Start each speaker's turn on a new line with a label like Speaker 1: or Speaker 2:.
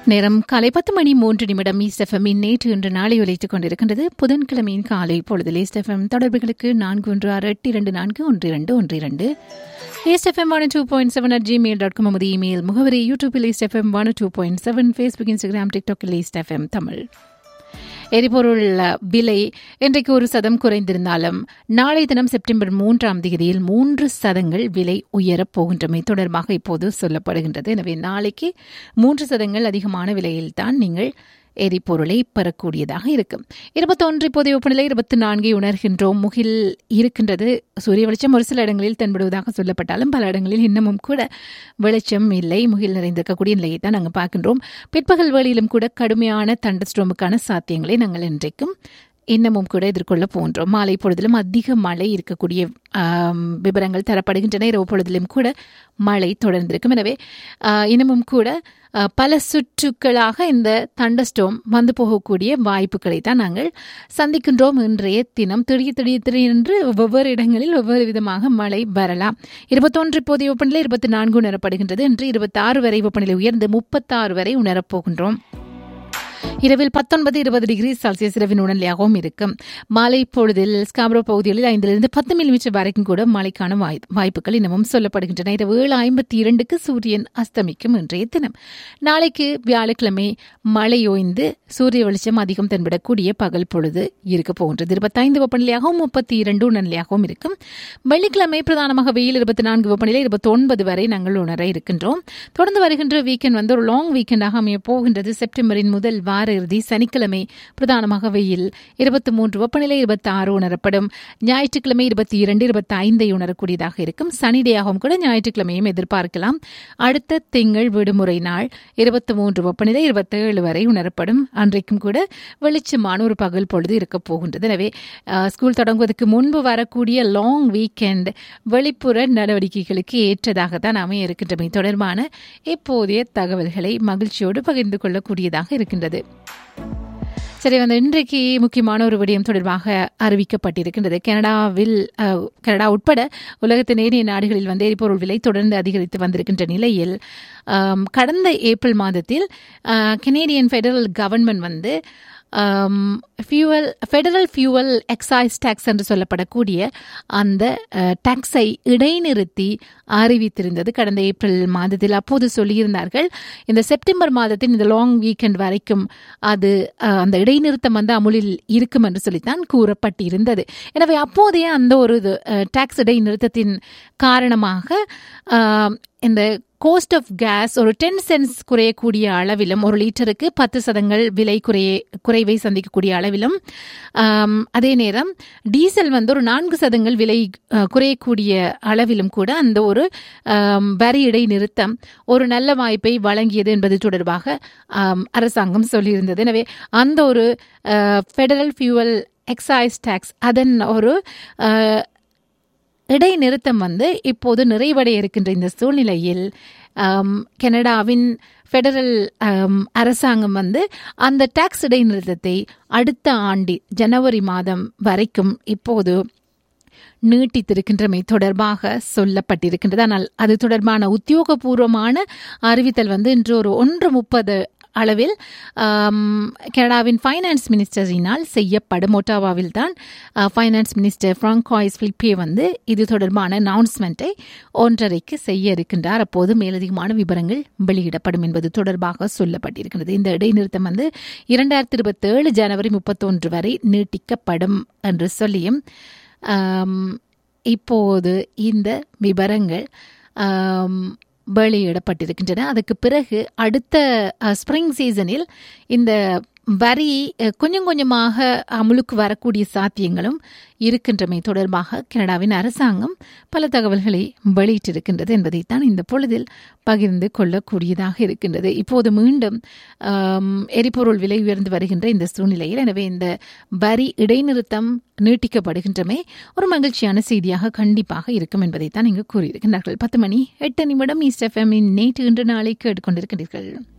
Speaker 1: நேரம் காலை பத்து மணி மூன்று நிமிடம் ஈஸ்டெஃபமின் நேற்று இன்று நாளை உழைத்துக் கொண்டிருக்கின்றது புதன்கிழமையின் காலை பொழுதில் ஈஸ்டெஃபம் தொடர்புகளுக்கு நான்கு ஒன்று ஆறு எட்டு இரண்டு நான்கு ஒன்று இரண்டு ஒன்று இரண்டு East FM one two point seven at Gmail dot com நமது இமெயில் முகவரி யூடியூபில் East FM one two point seven Facebook Instagram டிக்டாக்கில் ஈஸ்டெஃபம் தமிழ் எரிபொருள் விலை இன்றைக்கு ஒரு சதம் குறைந்திருந்தாலும் நாளை தினம் செப்டம்பர் மூன்றாம் தேதியில் மூன்று சதங்கள் விலை உயரப் போகின்றமை தொடர்பாக இப்போது சொல்லப்படுகின்றது எனவே நாளைக்கு மூன்று சதங்கள் அதிகமான விலையில்தான் நீங்கள் எரிபொருளை பெறக்கூடியதாக இருக்கும் இருபத்தொன்று இப்போதைய வெப்பநிலை இருபத்தி நான்கை உணர்கின்றோம் முகில் இருக்கின்றது சூரிய வெளிச்சம் ஒரு சில இடங்களில் தென்படுவதாக சொல்லப்பட்டாலும் பல இடங்களில் இன்னமும் கூட வெளிச்சம் இல்லை முகில் நிறைந்திருக்கக்கூடிய நிலையை தான் நாங்கள் பார்க்கின்றோம் பிற்பகல் வேளையிலும் கூட கடுமையான தண்டஸ்ட்ரோமுக்கான சாத்தியங்களை நாங்கள் இன்றைக்கும் இன்னமும் கூட எதிர்கொள்ள போன்றோம் மாலை பொழுதிலும் அதிக மழை இருக்கக்கூடிய விவரங்கள் தரப்படுகின்றன இரவு பொழுதிலும் கூட மழை தொடர்ந்திருக்கும் எனவே இன்னமும் கூட பல சுற்றுக்களாக இந்த தண்டஸ்டோம் வந்து போகக்கூடிய வாய்ப்புகளை தான் நாங்கள் சந்திக்கின்றோம் இன்றைய தினம் திடீர் திடீர் திடீரென்று ஒவ்வொரு இடங்களில் ஒவ்வொரு விதமாக மழை வரலாம் இருபத்தொன்று இப்போதைய வெப்பநிலை இருபத்தி நான்கு உணரப்படுகின்றது இன்று இருபத்தாறு வரை வெப்பநிலை உயர்ந்து முப்பத்தாறு வரை உணரப்போகின்றோம் இரவில் பத்தொன்பது இருபது டிகிரி செல்சியஸ் இரவின் உடனடியாகவும் இருக்கும் மாலை பொழுதில் ஸ்காப்ரோ பகுதிகளில் ஐந்திலிருந்து பத்து மில்லிமீட்டர் வரைக்கும் கூட மழைக்கான வாய்ப்புகள் இன்னமும் சொல்லப்படுகின்றன இரவு ஏழு ஐம்பத்தி இரண்டுக்கு சூரியன் அஸ்தமிக்கும் இன்றைய தினம் நாளைக்கு வியாழக்கிழமை மழை ஓய்ந்து சூரிய வெளிச்சம் அதிகம் தென்படக்கூடிய பகல் பொழுது இருக்க போகின்றது இருபத்தைந்து வெப்பநிலையாகவும் முப்பத்தி இரண்டு உணர்நிலையாகவும் இருக்கும் வெள்ளிக்கிழமை பிரதானமாக வெயில் இருபத்தி நான்கு வெப்பநிலை இருபத்தி ஒன்பது வரை நாங்கள் உணர இருக்கின்றோம் தொடர்ந்து வருகின்ற வீக்கெண்ட் வந்து ஒரு லாங் வீக்கெண்டாக அமைய போகின்றது செப்டம்பரின் முதல் வார இறுதி சனிக்கிழமை பிரதானமாக வெயில் இருபத்தி மூன்று வெப்பநிலை இருபத்தி ஆறு உணரப்படும் ஞாயிற்றுக்கிழமை இருபத்தி இரண்டு இருபத்தி ஐந்தை உணரக்கூடியதாக இருக்கும் சனிடேயாகவும் கூட ஞாயிற்றுக்கிழமையும் எதிர்பார்க்கலாம் அடுத்த திங்கள் விடுமுறை நாள் இருபத்தி மூன்று வெப்பநிலை இருபத்தேழு வரை உணரப்படும் அன்றைக்கும் கூட வெளிச்சமான ஒரு பகல் பொழுது இருக்க போகின்றது எனவே ஸ்கூல் தொடங்குவதற்கு முன்பு வரக்கூடிய லாங் வீக்கெண்ட் வெளிப்புற நடவடிக்கைகளுக்கு ஏற்றதாக தான் அமைய இருக்கின்றமை தொடர்பான இப்போதைய தகவல்களை மகிழ்ச்சியோடு பகிர்ந்து கொள்ளக்கூடியதாக இருக்கின்றது சரி வந்து இன்றைக்கு முக்கியமான ஒரு விடயம் தொடர்பாக அறிவிக்கப்பட்டிருக்கின்றது கனடாவில் கனடா உட்பட உலகத்தின் ஏனைய நாடுகளில் வந்து எரிபொருள் விலை தொடர்ந்து அதிகரித்து வந்திருக்கின்ற நிலையில் கடந்த ஏப்ரல் மாதத்தில் கனேடியன் ஃபெடரல் கவர்மெண்ட் வந்து fuel federal fuel excise tax என்று சொல்லப்படக்கூடிய அந்த டாக்ஸை இடைநிறுத்தி அறிவித்திருந்தது கடந்த ஏப்ரல் மாதத்தில் அப்போது சொல்லியிருந்தார்கள் இந்த செப்டம்பர் மாதத்தின் இந்த லாங் வீக்கெண்ட் வரைக்கும் அது அந்த இடைநிறுத்தம் வந்து அமுலில் இருக்கும் என்று சொல்லித்தான் கூறப்பட்டிருந்தது எனவே அப்போதைய அந்த ஒரு டாக்ஸ் இடைநிறுத்தத்தின் காரணமாக இந்த கோஸ்ட் ஆஃப் கேஸ் ஒரு டென் சென்ஸ் குறையக்கூடிய அளவிலும் ஒரு லிட்டருக்கு பத்து சதங்கள் விலை குறைய குறைவை சந்திக்கக்கூடிய அளவிலும் அதே நேரம் டீசல் வந்து ஒரு நான்கு சதங்கள் விலை குறையக்கூடிய அளவிலும் கூட அந்த ஒரு வரி இடை நிறுத்தம் ஒரு நல்ல வாய்ப்பை வழங்கியது என்பது தொடர்பாக அரசாங்கம் சொல்லியிருந்தது எனவே அந்த ஒரு ஃபெடரல் ஃபியூவல் எக்ஸைஸ் டேக்ஸ் அதன் ஒரு இடைநிறுத்தம் வந்து இப்போது நிறைவடைய இருக்கின்ற இந்த சூழ்நிலையில் கனடாவின் ஃபெடரல் அரசாங்கம் வந்து அந்த டாக்ஸ் இடைநிறுத்தத்தை அடுத்த ஆண்டு ஜனவரி மாதம் வரைக்கும் இப்போது நீட்டித்திருக்கின்றமை தொடர்பாக சொல்லப்பட்டிருக்கின்றது ஆனால் அது தொடர்பான உத்தியோகபூர்வமான அறிவித்தல் வந்து இன்று ஒரு ஒன்று முப்பது அளவில் கனடாவின் ஃபைனான்ஸ் மினிஸ்டரினால் செய்யப்படும் ஒட்டாவாவில் தான் ஃபைனான்ஸ் மினிஸ்டர் ஃப்ராங்காய்ஸ் பிலிப்பே வந்து இது தொடர்பான அனௌன்ஸ்மெண்ட்டை ஒன்றரைக்கு செய்ய இருக்கின்றார் அப்போது மேலதிகமான விவரங்கள் வெளியிடப்படும் என்பது தொடர்பாக சொல்லப்பட்டிருக்கிறது இந்த இடைநிறுத்தம் வந்து இரண்டாயிரத்தி இருபத்தி ஏழு ஜனவரி முப்பத்தொன்று வரை நீட்டிக்கப்படும் என்று சொல்லியும் இப்போது இந்த விவரங்கள் வெளியிடப்பட்டிருக்கின்றன அதுக்கு பிறகு அடுத்த ஸ்ப்ரிங் சீசனில் இந்த வரி கொஞ்சம் கொஞ்சமாக அமுலுக்கு வரக்கூடிய சாத்தியங்களும் இருக்கின்றமை தொடர்பாக கனடாவின் அரசாங்கம் பல தகவல்களை வெளியிட்டிருக்கின்றது என்பதைத்தான் இந்த பொழுதில் பகிர்ந்து கொள்ளக்கூடியதாக இருக்கின்றது இப்போது மீண்டும் எரிபொருள் விலை உயர்ந்து வருகின்ற இந்த சூழ்நிலையில் எனவே இந்த வரி இடைநிறுத்தம் நீட்டிக்கப்படுகின்றமை ஒரு மகிழ்ச்சியான செய்தியாக கண்டிப்பாக இருக்கும் என்பதைத்தான் இங்கு கூறியிருக்கின்றார்கள் பத்து மணி எட்டு நிமிடம் ஈஸ்ட் எஃப்எம்மின் நேற்று இன்று நாளை கேட்டுக்கொண்டிருக்கின்றீர்கள்